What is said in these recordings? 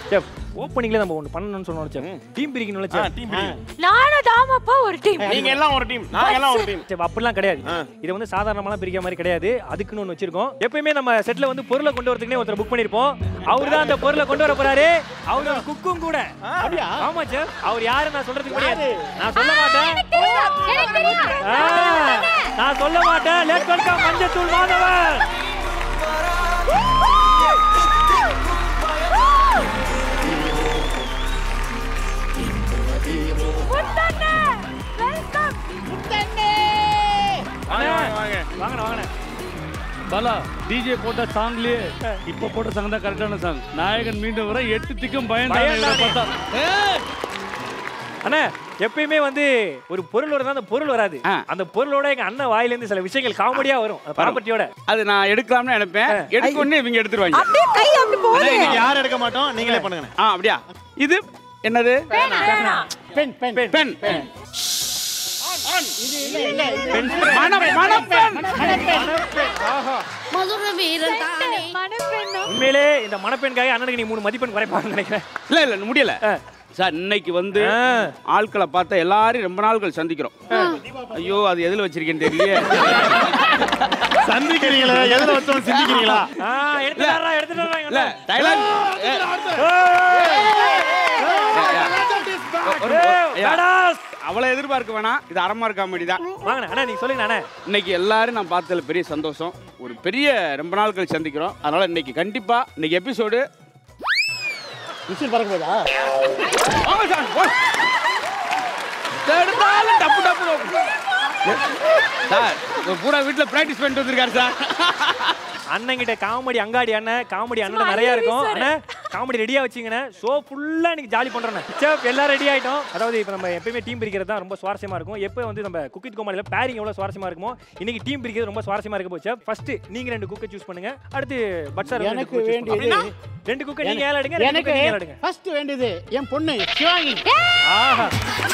Chef ஓப்பனிங்ல நம்ம ஒன்று பண்ணணும்னு சொன்னோம் செஃப் டீம் பிரிக்கணும்ல செஃப் டீம் பிரியும் நானும் தாமாப்பா ஒரு டீம் நீங்க எல்லாம் ஒரு டீம் நாங்க எல்லாம் ஒரு டீம் செஃப் அப்படிலாம் கிடையாது இது வந்து சாதாரணமாலாம் பிரிக்கிற மாதிரி கிடையாது அதுக்குன்னு ஒன்று வச்சிருக்கோம் எப்பயுமே நம்ம செட்ல வந்து பொருளை கொண்டு வரதுக்குனே ஒருத்தர் புக் பண்ணிருப்போம் அவர் தான் அந்த பொருளை கொண்டு வர போறாரு அவர் ஒரு குக்கும் கூட ஆமா செஃப் அவர் யாரு நான் சொல்றதுக்கு முடியாது நான் சொல்ல மாட்டேன் எனக்கு தெரியும் ஆ, நான் சொல்ல மாட்டேன் லெட் வெல்கம் மஞ்சத்தூள் மாதவன் முத்தண்ணே வெல்கம் வாங்க வாங்க வாங்க வாங்கண்ணா வாங்கண்ணா பாலா டிஜே போட்ட சாங்லயே இப்ப போட்ட சாங் தான் கரெக்டான சாங் நாயகன் மீண்டும் வர எட்டு திக்கும் பயந்தானே இவரை பயந்தானே. பார்த்தா அண்ணா எப்பயுமே வந்து ஒரு பொருளோட தான் அந்த பொருள் வராது ஆ. அந்த பொருளோட எங்க அண்ணன் வாயில இருந்து சில விஷயங்கள் காமெடியா வரும் ப்ராப்பர்ட்டியோட அது நான் எடுக்கலாம்னு நினைப்பேன் எடுக்க உடனே இவங்க எடுத்துருவாங்க அப்படியே கை அப்படி போகுது இன்னைக்கு யாரும் எடுக்க மாட்டோம் நீங்களே பண்ணுங்க ஆ அப்படியா இது என்னது பெண் பெண் பென் மனம் மனம் பென் மதுர வீரன் தானே மனப்பெண்ணா உண்மையிலே இந்த மணப்பெண்காக அண்ணனுக்கு நீ மூணு மதிப்பெண் குறைப்பாங்கன்னு நினைக்கிறேன் இல்ல இல்ல முடியல ஆ. சார் இன்னைக்கு வந்து ஆ. ஆட்களை பார்த்தா எல்லாரும் ரொம்ப நாட்கள் சந்திக்கிறோம் ஐயோ அது எதுல வச்சிருக்கேன்னு தெரியலையே சந்திக்கிறீங்களா எதுல வச்சோம் சிந்திக்கிறீங்களா ஆ, எடுத்துட்டு வர்றா, எடுத்துட்டு வர்றா எங்க இல்ல அண்ணன். தைலாந்து ஒரு- ஏய், ஐயா, badass. அவ்வளவு எதிர்பார்க்க வேணாம் இது அரமார் காமெடி தான் வாங்கண்ணா அண்ணா நீங்க சொல்லுங்க அண்ணா இன்னைக்கு எல்லாரும் நான் பார்த்ததுல பெரிய சந்தோஷம் ஒரு பெரிய ரொம்ப நாள் கழிச்சு சந்திக்கிறோம் அதனால இன்னைக்கு கண்டிப்பா இன்னைக்கு எபிசோடு விசில் பறக்க போதா வாங்க சார் போ. எடுத்தாலும் டப்பு டப்பு டப்பு. சார் ஒரு பூரா வீட்டுல பிராக்டிஸ் பண்ணிட்டு வந்திருக்காரு சார் அண்ணன் கிட்ட காமெடி அங்காடி அண்ணன் காமெடி அண்ணன் நிறைய இருக்கும் அண்ணன் காமெடி ரெடியா வச்சுங்கண்ணே ஷோ ஃபுல்லா இன்னைக்கு ஜாலி பண்றோம் சேப் எல்லாம் ரெடி ஆயிட்டோம் அதாவது இப்போ நம்ம எப்பயுமே டீம் பிரிக்கிறது தான் ரொம்ப சுவாரஸ்யமா இருக்கும் எப்போ வந்து நம்ம குக்கிட் கோமாளில பேரிங் எவ்வளவு சுவாரஸ்யமா இருக்குமோ இன்னைக்கு டீம் பிரிக்கிறது ரொம்ப சுவாரஸ்யமா இருக்க போச்சு ஃபர்ஸ்ட் நீங்க ரெண்டு குக்கை சூஸ் பண்ணுங்க அடுத்து பட் சார் எனக்கு வேண்டியது ரெண்டு குக்கை நீங்க ஏழை எடுங்க ரெண்டு எனக்கு குக்கை நீங்க ஏழை எடுங்க ஃபர்ஸ்ட் வேண்டியது என் பொண்ணு சிவாங்கி ஆஹா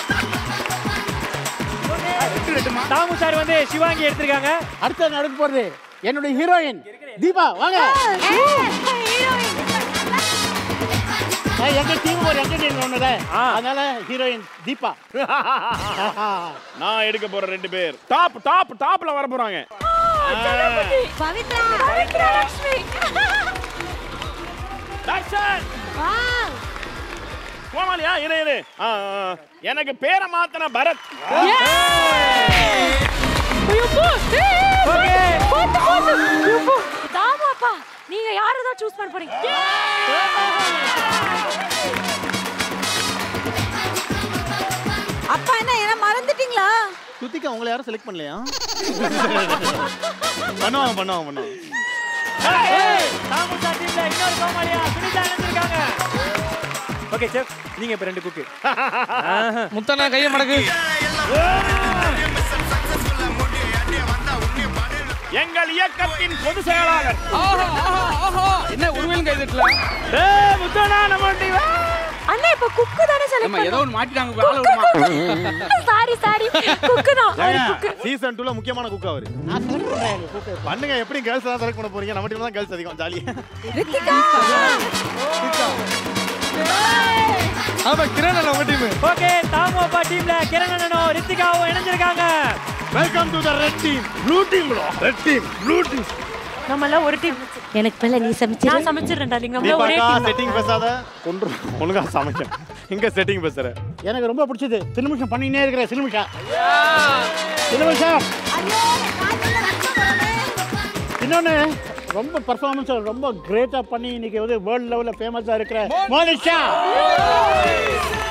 தாமு சார் வந்து சிவாங்கி எடுத்திருக்காங்க அடுத்த நடக்க போறது என்னுடைய ஹீரோயின் தீபா வாங்க நான் எங்க டீம் ஒரு என்டர்டெயின்மெண்ட் ஒண்ணுல ஆ. அதனால ஹீரோயின் தீபா நான் எடுக்க போற ரெண்டு பேர் டாப் டாப் டாப்ல வர போறாங்க பவித்ரா பவித்ரா லட்சுமி தர்ஷன் வா கோமாளியா இரு இரு ஆ, ஆ, ஆ. எனக்கு பேரை மாத்தன பரத் ஐயோ போ ஏய் போட்டு போட்டு ஐயோ போ தாமாப்பா நீங்க யாரை தான் சூஸ் பண்ண போறீங்க அப்பா என்ன என்ன மறந்துட்டீங்களா சுத்திக்க உங்களை யாரும் செலக்ட் பண்ணலையா பண்ணுவாங்க பண்ணுவாங்க பண்ணுவாங்க தாமு சார் டீம்ல இன்னொரு கோமாளியா சுனிதா எடுத்திருக்காங்க ஓகே செஃப் நீங்க இப்ப ரெண்டு குக்கு முத்தண்ணா கையை மடக்கு எங்கள் இயக்கத்தின் பொதுச் செயலாளர் என்ன உருவேலும் கைதட்டல ஏய் முத்தனா நம்ம டீம் அண்ணா இப்ப குக்கு தானே நம்ம செலக்ட் ஏதோ ஒன்று மாட்டிட்டாங்க ஆள விடுமா சாரி சாரி குக்கு தான் ஒரு குக்கு சீசன் டூல முக்கியமான குக் அவரு நான் செலக்ட் பண்றேன் எங்க கூப்பிட்டு பண்ணுங்க எப்படி கேர்ள்ஸ் தான் செலக்ட் பண்ண போறீங்க நம்ம டீம் தான் கேர்ள்ஸ் அதிகம் ஜாலியா ரித்திகா ஆமா கிரண் நம்ம டீம் ஓகே தாமு அப்பா டீம்ல கிரண் அண்ணனும் ரித்திகாவும் இணைஞ்சிருக்காங்க welcome to the red team blue team bro red team blue team நம்ம எல்லாம் ஒரு டீம் எனக்கு பிள்ளை நீ சமைச்சு நான் சமைச்சிடுறேன் டார்லிங் நம்ம ஒரே தீபாக்கா டீம் செட்டிங் பேசாத கொன்று ஒழுங்கா சமைக்க இங்க செட்டிங் பேசுற எனக்கு ரொம்ப பிடிச்சது சிலுமிஷம் பண்ணினே இருக்கிற சிலுமிஷா சிலுமிஷம் இன்னொன்று ரொம்ப பர்ஃபார்மன்ஸ் ரொம்ப கிரேட்டாக பண்ணி இன்னைக்கு வந்து வேர்ல்ட் லெவலில் ஃபேமஸாக இருக்கிற மோனிஷா